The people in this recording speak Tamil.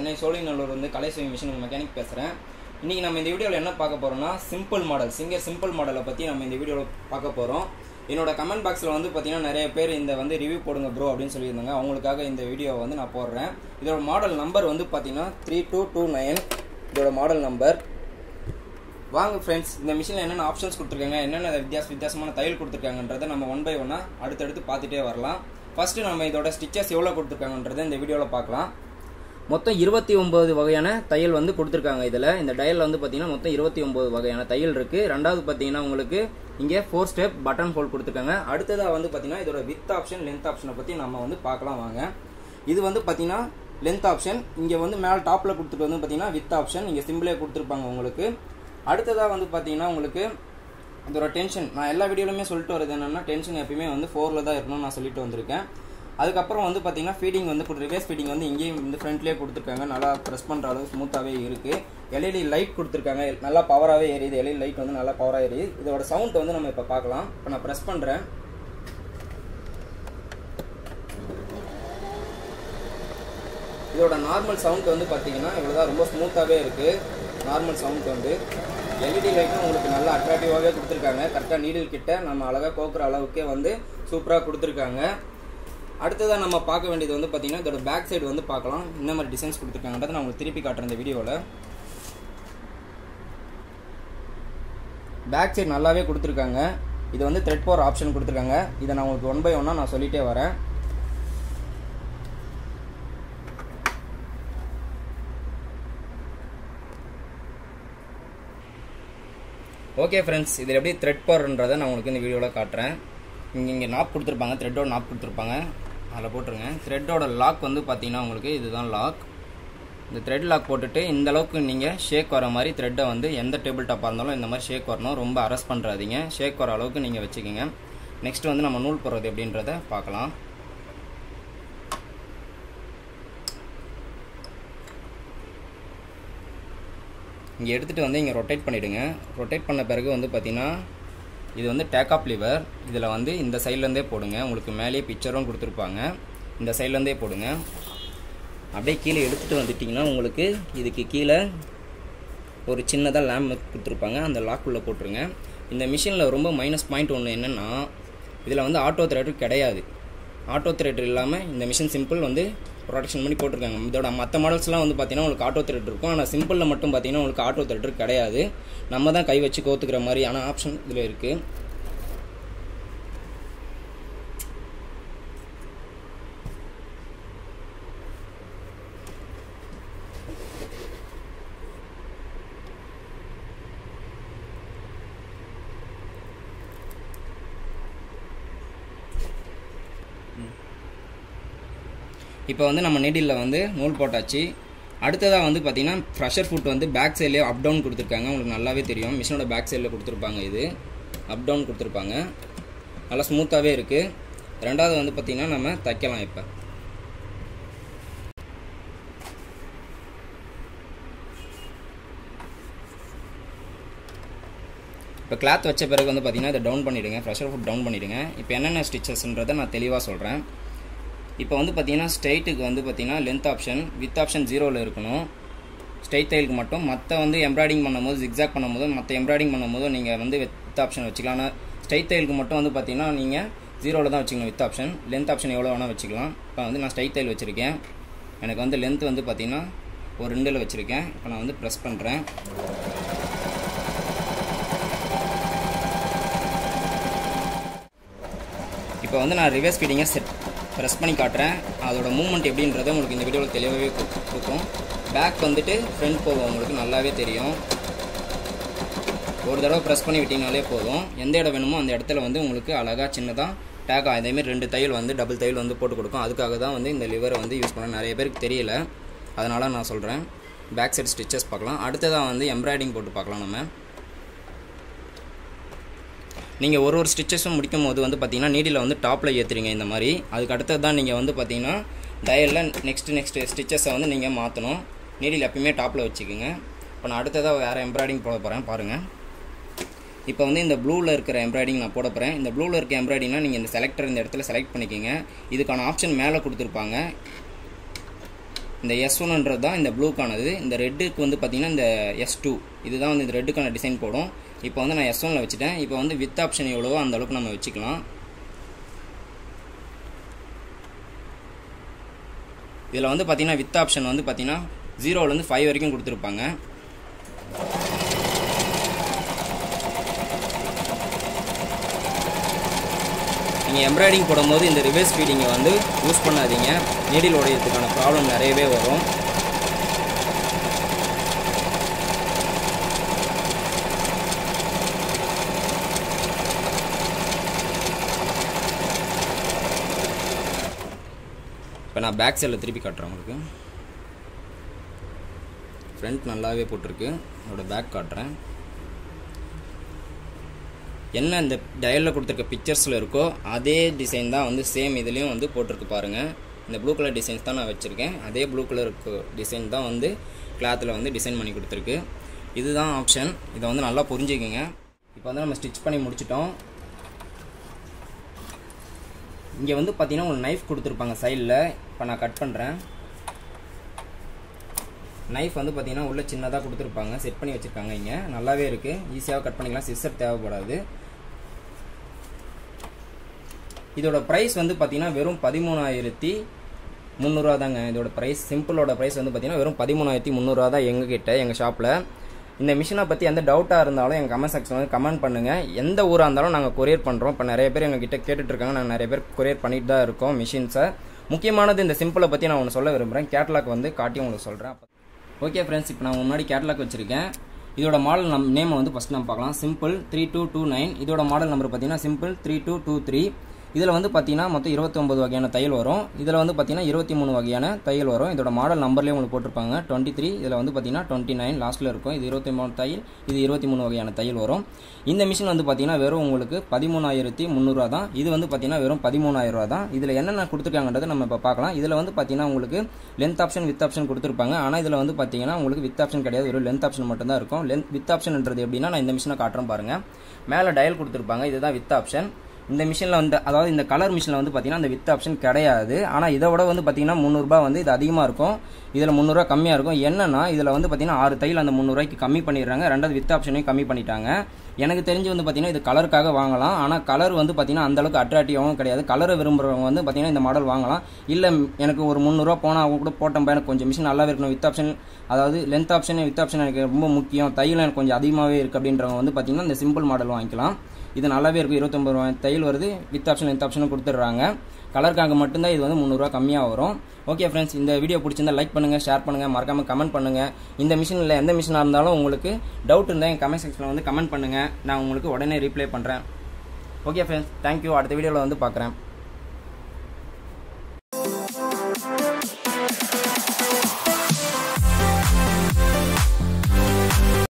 சென்னை சோழிநல்லூர் வந்து கலைசுவை மிஷின் மெக்கானிக் பேசுகிறேன் இன்றைக்கி நம்ம இந்த வீடியோவில் என்ன பார்க்க போகிறோம்னா சிம்பிள் மாடல் சிங்கர் சிம்பிள் மாடலை பற்றி நம்ம இந்த வீடியோவில் பார்க்க போகிறோம் என்னோட கமெண்ட் பாக்ஸில் வந்து பார்த்தீங்கன்னா நிறைய பேர் இந்த வந்து ரிவ்யூ போடுங்க ப்ரோ அப்படின்னு சொல்லியிருந்தாங்க அவங்களுக்காக இந்த வீடியோவை வந்து நான் போடுறேன் இதோட மாடல் நம்பர் வந்து பார்த்தீங்கன்னா த்ரீ டூ டூ நைன் இதோட மாடல் நம்பர் வாங்க ஃப்ரெண்ட்ஸ் இந்த மிஷினில் என்னென்ன ஆப்ஷன்ஸ் கொடுத்துருக்காங்க என்னென்ன வித்தியாச வித்தியாசமான தையல் கொடுத்துருக்காங்கன்றதை நம்ம ஒன் பை ஒன்னாக அடுத்தடுத்து பார்த்துட்டே வரலாம் ஃபஸ்ட்டு நம்ம இதோட ஸ்டிச்சஸ் எவ்வளோ கொடுத்துருக்காங்கன்றதை இந்த வீடியோவில் பார்க்கலாம் மொத்தம் இருபத்தி ஒம்பது வகையான தையல் வந்து கொடுத்துருக்காங்க இதில் இந்த டயலில் வந்து பார்த்தீங்கன்னா மொத்தம் இருபத்தி ஒம்பது வகையான தையல் இருக்குது ரெண்டாவது பார்த்தீங்கன்னா உங்களுக்கு இங்கே ஃபோர் ஸ்டெப் பட்டன் ஹோல் கொடுத்துருக்காங்க அடுத்ததாக வந்து பார்த்தீங்கன்னா இதோட வித் ஆப்ஷன் லென்த் ஆப்ஷனை பற்றி நம்ம வந்து பார்க்கலாம் வாங்க இது வந்து பார்த்தீங்கன்னா லென்த் ஆப்ஷன் இங்கே வந்து மேலே டாப்பில் கொடுத்துட்டு வந்து பார்த்தீங்கன்னா வித் ஆப்ஷன் இங்கே சிம்பிளே கொடுத்துருப்பாங்க உங்களுக்கு அடுத்ததாக வந்து பார்த்தீங்கன்னா உங்களுக்கு இதோட டென்ஷன் நான் எல்லா வீடியோலையுமே சொல்லிட்டு வரது என்னென்னா டென்ஷன் எப்பயுமே வந்து ஃபோரில் தான் இருக்கணும்னு நான் சொல்லிட்டு வந்திருக்கேன் அதுக்கப்புறம் வந்து பார்த்தீங்கன்னா ஃபீடிங் வந்து ரிவர்ஸ் ஃபீடிங் வந்து இங்கேயும் வந்து ஃப்ரண்ட்லேயே கொடுத்துருக்காங்க நல்லா ப்ரெஸ் பண்ணுற அளவு ஸ்மூத்தாகவே இருக்குது எல்இடி லைட் கொடுத்துருக்காங்க நல்லா பவராகவே எரியுது எல்இடி லைட் வந்து நல்லா பவராக எரியுது இதோட சவுண்ட் வந்து நம்ம இப்போ பார்க்கலாம் இப்போ நான் ப்ரெஸ் பண்ணுறேன் இதோட நார்மல் சவுண்ட் வந்து பார்த்தீங்கன்னா இவ்வளோதான் ரொம்ப ஸ்மூத்தாகவே இருக்குது நார்மல் சவுண்ட் வந்து எல்இடி லைட்டும் உங்களுக்கு நல்லா அட்ராக்டிவாகவே கொடுத்துருக்காங்க கரெக்டாக நீடில் கிட்ட நம்ம அழகாக கோக்குற அளவுக்கே வந்து சூப்பராக கொடுத்துருக்காங்க அடுத்ததாக நம்ம பார்க்க வேண்டியது வந்து பார்த்தீங்கன்னா இதோட பேக் சைடு வந்து பார்க்கலாம் என்ன மாதிரி டிசைன்ஸ் கொடுத்துருக்காங்கன்றதை நான் உங்களுக்கு திருப்பி காட்டுறேன் இந்த வீடியோவில் பேக் சைடு நல்லாவே கொடுத்துருக்காங்க இது வந்து த்ரெட் பவர் ஆப்ஷன் கொடுத்துருக்காங்க இதை நான் உங்களுக்கு ஒன் பை ஒன்னாக நான் சொல்லிட்டே வரேன் ஓகே ஃப்ரெண்ட்ஸ் இதில் எப்படி த்ரெட் பவர்ன்றதை நான் உங்களுக்கு இந்த வீடியோவில் காட்டுறேன் இங்கே இங்கே நாப் கொடுத்துருப்பாங்க த்ரெட்டோட நாப் கொடுத்துருப்பாங்க அதில் போட்டுருங்க த்ரெட்டோட லாக் வந்து பார்த்தீங்கன்னா உங்களுக்கு இதுதான் லாக் இந்த த்ரெட் லாக் போட்டுட்டு இந்த அளவுக்கு நீங்கள் ஷேக் வர மாதிரி த்ரெட்டை வந்து எந்த டேபிள் டாப்பாக இருந்தாலும் இந்த மாதிரி ஷேக் வரணும் ரொம்ப அரெஸ்ட் பண்ணுறாதீங்க ஷேக் வர அளவுக்கு நீங்கள் வச்சுக்கோங்க நெக்ஸ்ட் வந்து நம்ம நூல் போடுறது எப்படின்றத பார்க்கலாம் இங்கே எடுத்துகிட்டு வந்து இங்கே ரொட்டேட் பண்ணிவிடுங்க ரொட்டேட் பண்ண பிறகு வந்து பார்த்திங்கன்னா இது வந்து டேக் ஆப் லிவர் இதில் வந்து இந்த சைட்லேருந்தே போடுங்க உங்களுக்கு மேலேயே பிக்சரும் கொடுத்துருப்பாங்க இந்த சைட்லேருந்தே போடுங்க அப்படியே கீழே எடுத்துகிட்டு வந்துட்டிங்கன்னா உங்களுக்கு இதுக்கு கீழே ஒரு சின்னதாக லேம்ப் கொடுத்துருப்பாங்க அந்த லாக்குள்ளே போட்டுருங்க இந்த மிஷினில் ரொம்ப மைனஸ் பாயிண்ட் ஒன்று என்னென்னா இதில் வந்து ஆட்டோ த்ரெட்டர் கிடையாது ஆட்டோ த்ரெட்டர் இல்லாமல் இந்த மிஷின் சிம்பிள் வந்து ப்ரொடக்ஷன் பண்ணி போட்டிருக்காங்க இதோட மற்ற மாடல்ஸ்லாம் வந்து பார்த்தீங்கன்னா உங்களுக்கு ஆட்டோ த்ரெட் இருக்கும் ஆனால் சிம்பிளில் மட்டும் பார்த்தீங்கன்னா உங்களுக்கு ஆட்டோ த்ரெட்டர் கிடையாது நம்ம தான் கை வச்சு கோத்துக்கிற மாதிரியான ஆப்ஷன் இதில் இருக்குது இப்போ வந்து நம்ம நீடிலில் வந்து நூல் போட்டாச்சு அடுத்ததாக வந்து பார்த்திங்கன்னா ப்ரெஷர் ஃபுட் வந்து பேக் சைட்லேயே அப் டவுன் கொடுத்துருக்காங்க உங்களுக்கு நல்லாவே தெரியும் மிஷினோட பேக் சைடில் கொடுத்துருப்பாங்க இது அப் டவுன் கொடுத்துருப்பாங்க நல்லா ஸ்மூத்தாகவே இருக்குது ரெண்டாவது வந்து பார்த்திங்கன்னா நம்ம தைக்கலாம் இப்போ இப்போ கிளாத் வச்ச பிறகு வந்து பார்த்திங்கன்னா இதை டவுன் பண்ணிவிடுங்க ப்ரெஷர் ஃபுட் டவுன் பண்ணிவிடுங்க இப்போ என்னென்ன ஸ்டிச்சஸ்ன்றதை நான் தெளிவாக சொல்கிறேன் இப்போ வந்து பார்த்தீங்கன்னா ஸ்ட்ரைட்டுக்கு வந்து பார்த்தீங்கன்னா லென்த் ஆப்ஷன் வித் ஆப்ஷன் ஜீரோவில் இருக்கணும் ஸ்ட்ரைட் தையலுக்கு மட்டும் மற்ற வந்து எம்ப்ராய்டிங் பண்ணும்போது ஜிக்ஸாக் பண்ணும்போது மற்ற எம்ப்ராய்டிங் பண்ணும்போது நீங்கள் வந்து வித் ஆப்ஷன் வச்சுக்கலாம் ஆனால் ஸ்ட்ரைட் தையலுக்கு மட்டும் வந்து பார்த்தீங்கன்னா நீங்கள் ஜீரோவில் தான் வச்சுக்கணும் வித் ஆப்ஷன் லென்த் ஆப்ஷன் எவ்வளோ வேணால் வச்சுக்கலாம் இப்போ வந்து நான் ஸ்ட்ரைட் தையல் வச்சுருக்கேன் எனக்கு வந்து லென்த் வந்து பார்த்தீங்கன்னா ஒரு ரெண்டில் வச்சுருக்கேன் இப்போ நான் வந்து ப்ரெஸ் பண்ணுறேன் இப்போ வந்து நான் ரிவர்ஸ் ஃபீடிங்கை செட் ப்ரெஸ் பண்ணி காட்டுறேன் அதோட மூவ்மெண்ட் எப்படின்றத உங்களுக்கு இந்த வீடியோவில் தெளிவாகவே கொடுக்கும் பேக் வந்துட்டு ஃப்ரண்ட் போகும் உங்களுக்கு நல்லாவே தெரியும் ஒரு தடவை ப்ரெஸ் பண்ணி விட்டிங்கனாலே போதும் எந்த இடம் வேணுமோ அந்த இடத்துல வந்து உங்களுக்கு அழகாக சின்னதாக டேக் அதேமாரி ரெண்டு தையல் வந்து டபுள் தையல் வந்து போட்டு கொடுக்கும் அதுக்காக தான் வந்து இந்த லிவரை வந்து யூஸ் பண்ண நிறைய பேருக்கு தெரியல அதனால் நான் சொல்கிறேன் பேக் சைட் ஸ்டிச்சஸ் பார்க்கலாம் அடுத்ததாக வந்து எம்ப்ராய்டிங் போட்டு பார்க்கலாம் நம்ம நீங்கள் ஒரு ஒரு ஸ்டிச்சஸும் முடிக்கும் போது வந்து பார்த்தீங்கன்னா நீடியில் வந்து டாப்பில் ஏற்றுறீங்க இந்த மாதிரி அதுக்கு அடுத்தது தான் நீங்கள் வந்து பார்த்தீங்கன்னா டயலில் நெக்ஸ்ட் நெக்ஸ்ட் ஸ்டிச்சஸை வந்து நீங்கள் மாற்றணும் நீடில் எப்பயுமே டாப்பில் வச்சுக்கோங்க இப்போ நான் அடுத்ததாக வேறு எம்ப்ராய்டிங் போட போகிறேன் பாருங்கள் இப்போ வந்து இந்த ப்ளூவில் இருக்கிற எம்ப்ராய்டிங் நான் போட போகிறேன் இந்த ப்ளூவில் இருக்க எம்ப்ராய்டிங்னா நீங்கள் இந்த செலக்டர் இந்த இடத்துல செலக்ட் பண்ணிக்கிங்க இதுக்கான ஆப்ஷன் மேலே கொடுத்துருப்பாங்க இந்த எஸ் ஒன்ன்றது தான் இந்த ப்ளூக்கானது இந்த ரெட்டுக்கு வந்து பார்த்தீங்கன்னா இந்த எஸ் டூ இதுதான் வந்து இந்த ரெட்டுக்கான டிசைன் போடும் இப்போ வந்து நான் எஸ் ஒனில் வச்சுட்டேன் இப்போ வந்து வித் ஆப்ஷன் எவ்வளவோ அந்த அளவுக்கு நம்ம வச்சுக்கலாம் இதில் வந்து பார்த்தீங்கன்னா வித் ஆப்ஷன் வந்து பார்த்தீங்கன்னா ஜீரோலேருந்து ஃபைவ் வரைக்கும் கொடுத்துருப்பாங்க நீங்கள் எம்ப்ராய்டிங் போடும்போது இந்த ரிவர்ஸ் ஃபீடிங்கை வந்து யூஸ் பண்ணாதீங்க நீடில் உடையறதுக்கான ப்ராப்ளம் நிறையவே வரும் இப்போ நான் பேக் சைடில் திருப்பி காட்டுறேன் உங்களுக்கு ஃப்ரண்ட் நல்லாவே போட்டிருக்கு அதோட பேக் காட்டுறேன் என்ன இந்த டயலில் கொடுத்துருக்க பிக்சர்ஸில் இருக்கோ அதே டிசைன் தான் வந்து சேம் இதுலேயும் வந்து போட்டிருக்கு பாருங்கள் இந்த ப்ளூ கலர் டிசைன்ஸ் தான் நான் வச்சுருக்கேன் அதே ப்ளூ கலர் டிசைன் தான் வந்து கிளாத்தில் வந்து டிசைன் பண்ணி கொடுத்துருக்கு இதுதான் ஆப்ஷன் இதை வந்து நல்லா புரிஞ்சுக்கோங்க இப்போ வந்து நம்ம ஸ்டிச் பண்ணி முடிச்சிட்டோம் இங்கே வந்து பார்த்தீங்கன்னா ஒரு நைஃப் கொடுத்துருப்பாங்க சைடில் இப்போ நான் கட் பண்ணுறேன் நைஃப் வந்து பார்த்தீங்கன்னா உள்ள சின்னதாக கொடுத்துருப்பாங்க செட் பண்ணி வச்சுருக்காங்க இங்கே நல்லாவே இருக்குது ஈஸியாக கட் பண்ணிக்கலாம் சிஸ்டர் தேவைப்படாது இதோட ப்ரைஸ் வந்து பார்த்தீங்கன்னா வெறும் பதிமூணாயிரத்தி முந்நூறுரூவா தாங்க இதோட ப்ரைஸ் சிம்பிளோட ப்ரைஸ் வந்து பார்த்தீங்கன்னா வெறும் பதிமூணாயிரத்தி முந்நூறுரூவா தான் எங்ககிட்ட எங்கள் ஷாப்பில் இந்த மிஷினை பற்றி எந்த டவுட்டாக இருந்தாலும் எங்கள் கமெண்ட் செக்ஷன் வந்து கமெண்ட் பண்ணுங்கள் எந்த ஊராக இருந்தாலும் நாங்கள் கொரியர் பண்ணுறோம் இப்போ நிறைய பேர் எங்ககிட்ட கேட்டுட்ருக்காங்க நாங்கள் நிறைய பேர் கொரியர் பண்ணிட்டு தான் இருக்கோம் மிஷின்ஸை முக்கியமானது இந்த சிம்பிளை பற்றி நான் ஒன்று சொல்ல விரும்புகிறேன் கேட்லாக் வந்து காட்டி உங்களுக்கு சொல்கிறேன் ஓகே ஃப்ரெண்ட்ஸ் இப்போ நான் முன்னாடி கேட்லாக் வச்சுருக்கேன் இதோட மாடல் நம் நேம் வந்து ஃபஸ்ட் நம்ம பார்க்கலாம் simple three two two nine இதோட மாடல் நம்பர் பார்த்தீங்கன்னா simple three two two three இதில் வந்து பார்த்தீங்கன்னா மொத்தம் இருபத்தொம்பது வகையான தையல் வரும் இதில் வந்து பார்த்தீங்கன்னா இருபத்தி மூணு வகையான தையல் வரும் இதோட மாடல் நம்பர்லேயே உங்களுக்கு போட்டிருப்பாங்க டுவெண்ட்டி த்ரீ இதில் வந்து பார்த்தீங்கன்னா டுவெண்ட்டி நைன் லாஸ்ட்டில் இருக்கும் இது இருபத்தி மூணு தையல் இது இருபத்தி மூணு வகையான தையல் வரும் இந்த மிஷின் வந்து பார்த்தீங்கன்னா வெறும் உங்களுக்கு பதிமூணாயிரத்தி முந்நூறுவா தான் இது வந்து பார்த்தீங்கன்னா வெறும் பதிமூணாயிரம் ரூபா தான் இதில் என்னென்ன கொடுத்துருக்காங்கன்றதை நம்ம இப்போ பார்க்கலாம் இதில் வந்து பார்த்தீங்கன்னா உங்களுக்கு லென்த் ஆப்ஷன் வித் ஆப்ஷன் கொடுத்துருப்பாங்க ஆனால் இதில் வந்து பார்த்தீங்கன்னா உங்களுக்கு வித் ஆப்ஷன் கிடையாது வெறும் லென்த் ஆப்ஷன் மட்டும் தான் இருக்கும் லென்த் வித் ஆப்ஷன்ன்றது எப்படின்னா நான் இந்த மிஷினை காட்டுறேன் பாருங்கள் மேலே டயல் கொடுத்துருப்பாங்க இதுதான் வித் ஆப்ஷன் இந்த மிஷினில் வந்து அதாவது இந்த கலர் மிஷினில் வந்து பார்த்தீங்கன்னா இந்த வித் ஆப்ஷன் கிடையாது ஆனால் இதை விட வந்து பார்த்தீங்கன்னா முந்நூறுபா வந்து இது அதிகமாக இருக்கும் இதில் முந்நூறுரூவா கம்மியாக இருக்கும் என்னன்னா இதில் வந்து பார்த்தீங்கன்னா ஆறு தையல் அந்த முந்நூறுவாய்க்கு கம்மி பண்ணிடுறாங்க ரெண்டாவது வித் ஆப்ஷனையும் கம்மி பண்ணிட்டாங்க எனக்கு தெரிஞ்சு வந்து பார்த்தீங்கன்னா இது கலருக்காக வாங்கலாம் ஆனால் கலர் வந்து பார்த்தீங்கன்னா அந்தளவுக்கு அட்ராக்டிவாகவும் கிடையாது கலரை விரும்புகிறவங்க வந்து பார்த்தீங்கன்னா இந்த மாடல் வாங்கலாம் இல்லை எனக்கு ஒரு முந்நூறுரூவா போனால் அவங்க கூட போட்டோம் எனக்கு கொஞ்சம் மிஷின் நல்லாவே இருக்கணும் வித் ஆப்ஷன் அதாவது லென்த் ஆப்ஷன் வித் ஆப்ஷன் எனக்கு ரொம்ப முக்கியம் தையல் எனக்கு கொஞ்சம் அதிகமாகவே இருக்குது அப்படின்றவங்க வந்து பார்த்தீங்கன்னா இந்த சிம்பிள் மாடல் வாங்கிக்கலாம் இது நல்லாவே இருக்கும் இருபத்தொம்பது ரூபாய் தையல் வருது வித் ஆப்ஷன் வித் ஆப்ஷனும் கொடுத்துட்றாங்க கலருக்காக மட்டும்தான் இது வந்து முந்நூறுரூவா கம்மியாக வரும் ஓகே ஃப்ரெண்ட்ஸ் இந்த வீடியோ பிடிச்சிருந்தா லைக் பண்ணுங்கள் ஷேர் பண்ணுங்கள் மறக்காமல் கமெண்ட் பண்ணுங்கள் இந்த மிஷினில் எந்த மிஷினாக இருந்தாலும் உங்களுக்கு டவுட் இருந்தால் என் கமெண்ட் செக்ஷனில் வந்து கமெண்ட் பண்ணுங்கள் நான் உங்களுக்கு உடனே ரீப்ளை பண்ணுறேன் ஓகே ஃப்ரெண்ட்ஸ் தேங்க்யூ அடுத்த வீடியோவில் வந்து பார்க்குறேன்